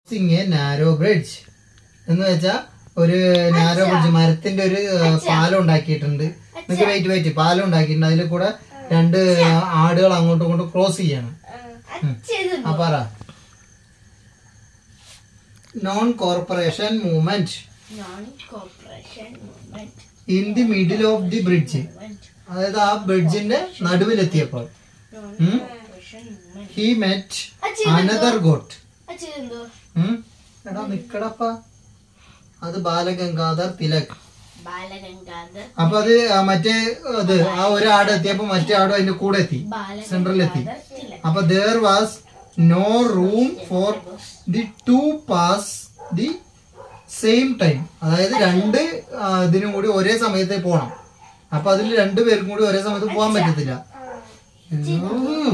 A narrow bridge എന്ന് വെച്ചാ ഒരു നാരോ ബ്രിഡ്ജ് മരത്തിന്റെ ഒരു ആ, പാലം ഉണ്ടാക്കിയിട്ടുണ്ട് നിങ്ങൾക്ക് വെയിറ്റ് വെയിറ്റ് പാലം ഉണ്ടാക്കിയിട്ടുണ്ട് അതിൽ കൂടെ രണ്ട് ആടുകൾ അങ്ങോട്ടും ഇങ്ങോട്ടും ക്രോസ് ചെയ്യണം അച്ഛ ഇത് ആ പറ non cooperation movement non cooperation movement in the middle of the bridge അതായത് ആ ബ്രിഡ്ജിന്റെ നടുവിലെത്തിയപ്പോൾ non cooperation movement he met another goat അച്ഛ എന്തോ എടാ നിക്കടപ്പ അത് ബാലഗംഗാധർ തിലക് ബാലഗംഗാധർ അപ്പൊ അത് ആ മറ്റേ അത് ആ ഒരു ആട് എത്തിയപ്പോ മറ്റേ ആടും അതിന്റെ കൂടെ എത്തി സെൻട്രലിലെത്തി ബാലഗംഗാധർ തിലക് അപ്പൊ there was no room for the two pass the same time അതായത് രണ്ട് ആ, ഇതിനും കൂടി ഒരേ സമയത്ത് പോണം അപ്പൊ അതിൽ രണ്ടു പേർക്കും കൂടി ഒരേ സമയത്ത് പോകാൻ പറ്റത്തില്ല ഉം.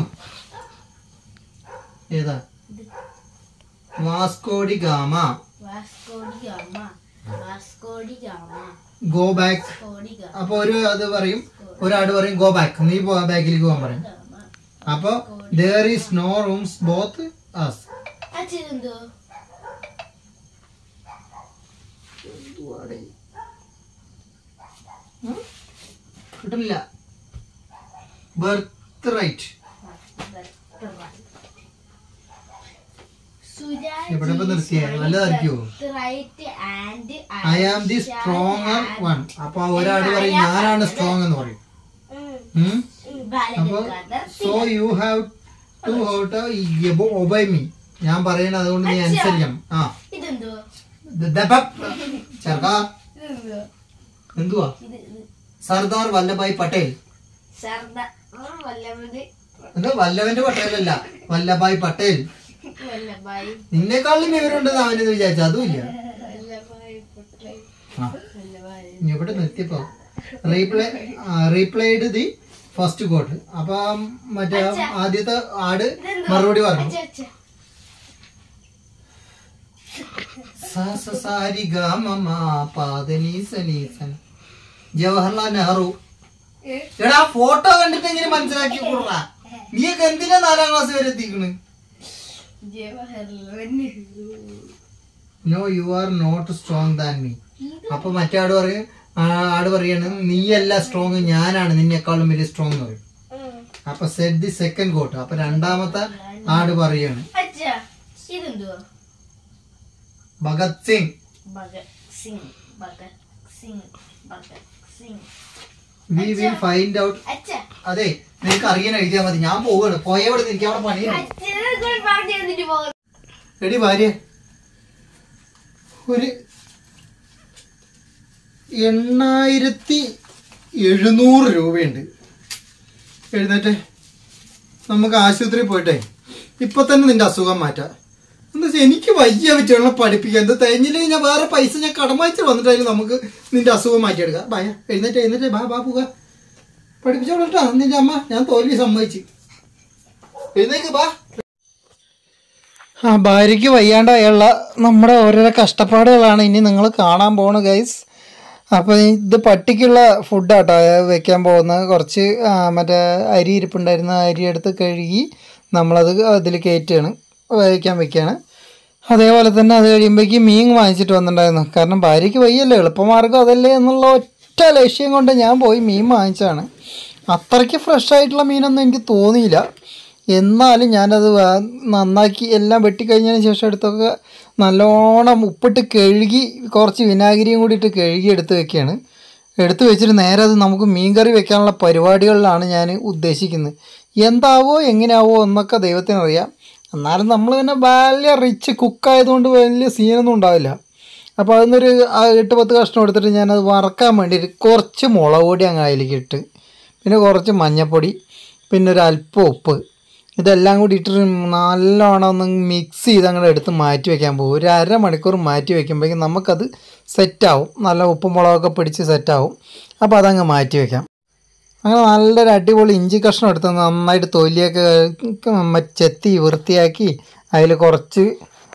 ഏതാ Vasco da Gama Vasco da Gama Vasco da Gama go back കോഡി ഗാമ അപ്പൊ ഒരു അത് പറയും ഒരാട് പറയും ഗോ ബാക്ക് നീ ബാക്കിലേക്ക് പോകാൻ പറയും അപ്പൊ there is no rooms both as അച്ഛ എന്തോ കിട്ടുന്നില്ല ബർത്ത് റൈറ്റ് ഇവിടെ ഇപ്പൊ നിർത്തിയേ വല്ലതായിരിക്കുമോ right and I am the stronger one അപ്പൊ ആ ഒരാട് പറയും ഞാനാണ് സ്ട്രോങ് എന്ന് പറയും ഉം? അപ്പൊ സോ യു ഹാവ് ടു ഹൗട്ട് ഒബൈ മീ ഞാൻ പറയണത് അതുകൊണ്ട് നീ അനുസരിക്കണം ആ ഇതെന്തോ ദ- ദ- പ- ചെറുക്കാ ഇതെന്തോ എന്തുവാ ഇത് ഇത് സർദാർ വല്ലഭായ് പട്ടേൽ സർദ വല്ലഭത് എന്താ വല്ലവന്റെ പട്ടേലല്ല വല്ലഭായ് പട്ടേൽ വല്ലഭായി നിന്നെക്കാളും വിവരമുണ്ടെന്ന് അവനെന്ന് വിചാരിച്ചു അതുമില്ല വല്ലഭായി പട്ടേൽ ആ വല്ലഭായി ഇനി ഇവിടെ നിർത്തിയപ്പോ replay replied the first goat അപ്പൊ ആ മറ്റേ ആദ്യത്തെ ആട് മറുപടി പറഞ്ഞു അച്ഛ അച്ഛ സ സ സാരി ഗ മ മ പ ധ നി സ നി സ ന. ജവഹർലാൽ നെഹ്റു എടാ ഫോട്ടോ കണ്ടിട്ട് എങ്ങനെ മനസ്സിലാക്കി കൊടുറാ നീയൊക്കെ എന്തിനാ നാലാം ക്ലാസ് വരെ എത്തിക്കണ് Jawaharlal Nehru no you are not strong than me അപ്പൊ മറ്റേ ആട് പറയും ആ ആട് പറയാണ് നീയല്ല സ്ട്രോങ് ഞാനാണ് നിന്നെക്കാളും വലിയ സ്ട്രോങ് എന്ന് പറയും അപ്പൊ സെറ്റ് ദി സെക്കൻഡ് കോട്ട് അപ്പൊ രണ്ടാമത്തെ ആട് പറയാണ് അച്ഛ ഇതെന്തോ Bhagat Singh Bhagat Singh Bhagat Singh Bhagat Singh we will find out അച്ഛ അതെ നിനക്ക് അറിയാൻ എഴുതിയാൽ മതി ഞാൻ പോവാണ് പോയവിടെ എനിക്ക് അവിടെ പണിയുണ്ട് അച്ഛനെ കൂടെ പറഞ്ഞു തന്നിട്ട് പോകും എടി ഭാര്യ ഒരു എണ്ണായിരത്തി എഴുന്നൂറ് രൂപയുണ്ട് എഴുന്നേറ്റെ നമുക്ക് ആശുപത്രിയിൽ പോയിട്ടെ ഇപ്പൊ തന്നെ നിന്റെ അസുഖം മാറ്റാം എന്താ വെച്ചാൽ എനിക്ക് വയ്യ വെച്ചുള്ള പഠിപ്പിക്കാൻ എന്താ തേഞ്ഞില്ലെങ്കിൽ ഞാൻ വേറെ പൈസ ഞാൻ കടം വാങ്ങിച്ച് വന്നിട്ടായാലും നമുക്ക് നിന്റെ അസുഖം മാറ്റിയെടുക്കാം ബായ എഴുന്നേറ്റ് എഴുന്നേറ്റ് ബാ ബാ പോക പഠിപ്പിച്ചോളട്ടാ നിന്റെ അമ്മ ഞാൻ തോൽവി സമ്മതിച്ച് എഴുന്നേക്ക് ബാ ആ ഭാര്യയ്ക്ക് വയ്യാണ്ടായുള്ള നമ്മുടെ ഓരോരോ കഷ്ടപ്പാടുകളാണ് ഇനി നിങ്ങൾ കാണാൻ പോണ ഗൈസ് അപ്പോൾ ഇത് പട്ടിക്കുള്ള ഫുഡാട്ടോ വെക്കാൻ പോകുന്നത് കുറച്ച് ആ, മറ്റേ അരി ഇരിപ്പുണ്ടായിരുന്ന അരി എടുത്ത് കഴുകി നമ്മളത് അതിൽ കയറ്റുകയാണ് വേവിക്കാൻ വെക്കുകയാണ് അതേപോലെ തന്നെ അത് കഴിയുമ്പോഴേക്ക് മീൻ വാങ്ങിച്ചിട്ട് വന്നിട്ടുണ്ടായിരുന്നു കാരണം ഭാര്യയ്ക്ക് വയ്യല്ലോ എളുപ്പമാർഗ്ഗം അതല്ലേ എന്നുള്ള ഒറ്റ ലക്ഷ്യം കൊണ്ട് ഞാൻ പോയി മീൻ വാങ്ങിച്ചതാണ് അത്രയ്ക്ക് ഫ്രഷ് ആയിട്ടുള്ള മീനൊന്നും എനിക്ക് തോന്നിയില്ല എന്നാലും ഞാനത് വേ- നന്നാക്കി എല്ലാം വെട്ടിക്കഴിഞ്ഞതിന് ശേഷം എടുത്തൊക്കെ നല്ലോണം ഉപ്പിട്ട് കഴുകി കുറച്ച് വിനാഗിരിയും കൂടി ഇട്ട് കഴുകി എടുത്ത് വെക്കുകയാണ് എടുത്ത് വെച്ചിട്ട് നേരെ അത് നമുക്ക് മീൻകറി വെക്കാനുള്ള പരിപാടികളിലാണ് ഞാൻ ഉദ്ദേശിക്കുന്നത് എന്താവോ എങ്ങനെയാവോ എന്നൊക്കെ ദൈവത്തിനറിയാം എന്നാലും നമ്മൾ പിന്നെ വലിയ റിച്ച് കുക്കായതുകൊണ്ട് വലിയ സീനൊന്നും ഉണ്ടാവില്ല അപ്പോൾ അതിനൊരു ആ എട്ട് പത്ത് കഷ്ണം എടുത്തിട്ട് ഞാനത് വറക്കാൻ വേണ്ടിയിട്ട് കുറച്ച് മുളക് പൊടി അങ്ങ് അതിലേക്ക് ഇട്ട് പിന്നെ കുറച്ച് മഞ്ഞൾപ്പൊടി പിന്നെ ഒരു അല്പം ഉപ്പ് ഇതെല്ലാം കൂടി ഇട്ടിട്ട് നല്ലോണം ഒന്ന് മിക്സ് ചെയ്ത് അങ്ങോട്ട് എടുത്ത് മാറ്റി വെക്കാൻ പോകും ഒരു അരമണിക്കൂർ മാറ്റി വെക്കുമ്പോഴേക്കും നമുക്കത് സെറ്റാവും നല്ല ഉപ്പും മുളകൊക്കെ പിടിച്ച് സെറ്റാവും അപ്പോൾ അതങ്ങ് മാറ്റി വെക്കാം അങ്ങനെ നല്ലൊരു അടിപൊളി ഇഞ്ചി കഷ്ണം എടുത്ത് നന്നായിട്ട് തൊലിയൊക്കെ മ- ചെത്തി വൃത്തിയാക്കി അതിൽ കുറച്ച്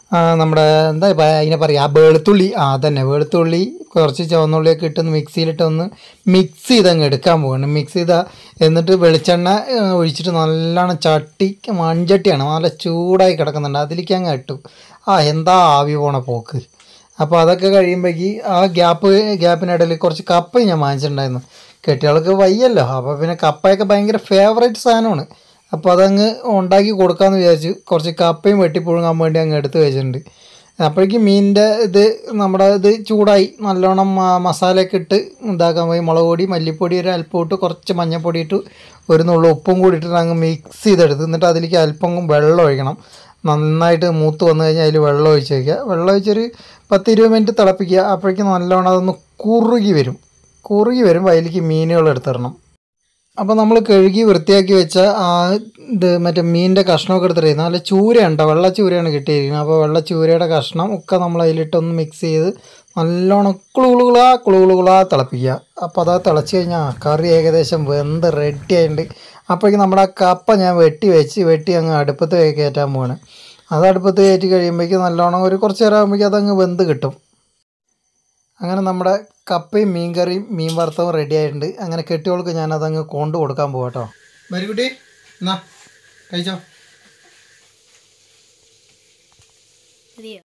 ആ, നമ്മുടെ എന്താ ഇപ്പം അതിനെ പറയുക ആ വെളുത്തുള്ളി ആ തന്നെ വെളുത്തുള്ളി കുറച്ച് ചുവന്നുള്ളിയൊക്കെ ഇട്ടൊന്ന് മിക്സിയിലിട്ട് ഒന്ന് മിക്സ് ചെയ്തങ്ങ് എടുക്കാൻ പോവാണ് മിക്സ് ചെയ്താൽ എന്നിട്ട് വെളിച്ചെണ്ണ ആ, ഒഴിച്ചിട്ട് നല്ലോണം ചട്ടി മൺചട്ടിയാണ് നല്ല ചൂടായി കിടക്കുന്നുണ്ട് അതിലേക്ക് അങ്ങ് ഇട്ടു ആ എന്താ ആവി പോണ പോക്ക് അപ്പോൾ അതൊക്കെ കഴിയുമ്പോഴേക്ക് ആ ഗ്യാപ്പ് ഗ്യാപ്പിനിടയിൽ കുറച്ച് കപ്പയും ഞാൻ വാങ്ങിച്ചിട്ടുണ്ടായിരുന്നു കെട്ടിയാൾക്ക് വയ്യല്ലോ അപ്പോൾ പിന്നെ കപ്പയൊക്കെ ഭയങ്കര ഫേവറേറ്റ് സാധനമാണ് അപ്പോൾ അതങ്ങ് ഉണ്ടാക്കി കൊടുക്കാമെന്ന് വിചാരിച്ചു കുറച്ച് കപ്പയും വെട്ടിപ്പുഴുങ്ങാൻ വേണ്ടി അങ്ങ് എടുത്ത് വെച്ചിട്ടുണ്ട് അപ്പോഴേക്കും മീനിൻ്റെ ഇത് നമ്മുടെ ഇത് ചൂടായി നല്ലോണം മ- മസാലയൊക്കെ ഇട്ട് ഇതാക്കാൻ പോയി മുളക് പൊടി മല്ലിപ്പൊടി ഒരു അല്പം ഇട്ട് കുറച്ച് മഞ്ഞൾപ്പൊടി ഇട്ട് ഒരു നുള്ളു ഉപ്പും കൂടി ഇട്ടിട്ട് അങ്ങ് മിക്സ് ചെയ്തെടുത്ത് എന്നിട്ട് അതിലേക്ക് അല്പം വെള്ളം ഒഴിക്കണം നന്നായിട്ട് മൂത്ത് വന്നു കഴിഞ്ഞാൽ അതിൽ വെള്ളം ഒഴിച്ച് വയ്ക്കുക വെള്ളം ഒഴിച്ചൊരു പത്ത് ഇരുപത് മിനിറ്റ് തിളപ്പിക്കുക അപ്പോഴേക്കും നല്ലോണം അതൊന്ന് കുറുകി വരും കുറുകി വരുമ്പോൾ അതിലേക്ക് മീനുകൾ എടുത്തിടണം അപ്പോൾ നമ്മൾ കഴുകി വൃത്തിയാക്കി വെച്ച ആ ഇത് മറ്റേ മീനിൻ്റെ കഷ്ണമൊക്കെ എടുത്തിട്ട് നല്ല ചൂരയുണ്ടോ വെള്ള ചൂരയാണ് കിട്ടിയിരിക്കുന്നത് അപ്പോൾ വെള്ള ചൂരയുടെ കഷ്ണം ഒക്കെ നമ്മൾ അതിലിട്ടൊന്ന് മിക്സ് ചെയ്ത് നല്ലോണം കുളുകുളുകളാ കുളുകുളുകളാ തിളപ്പിക്കുക അപ്പോൾ അത് തിളച്ച് കഴിഞ്ഞാൽ കറി ഏകദേശം വെന്ത് റെഡി ആയിട്ടുണ്ട് അപ്പോഴേക്കും നമ്മുടെ ആ കപ്പ ഞാൻ വെട്ടി വെച്ച് വെട്ടി അങ്ങ് അടുപ്പത്ത് കയറ്റാൻ പോവാണ് അത് അടുപ്പത്ത് കയറ്റി കഴിയുമ്പോഴേക്കും നല്ലോണം ഒരു കുറച്ച് നേരം ആകുമ്പോഴേക്കും അതങ്ങ് വെന്ത് കിട്ടും അങ്ങനെ നമ്മുടെ കപ്പയും മീൻ കറിയും മീൻ വറുത്തതും റെഡി ആയിട്ടുണ്ട് അങ്ങനെ കെട്ടിയോൾക്ക് ഞാൻ അതങ്ങ് കൊണ്ടു കൊടുക്കാൻ പോവാട്ടോ മരിക്കുട്ടി എന്നാ കഴിച്ചോ മതിയോ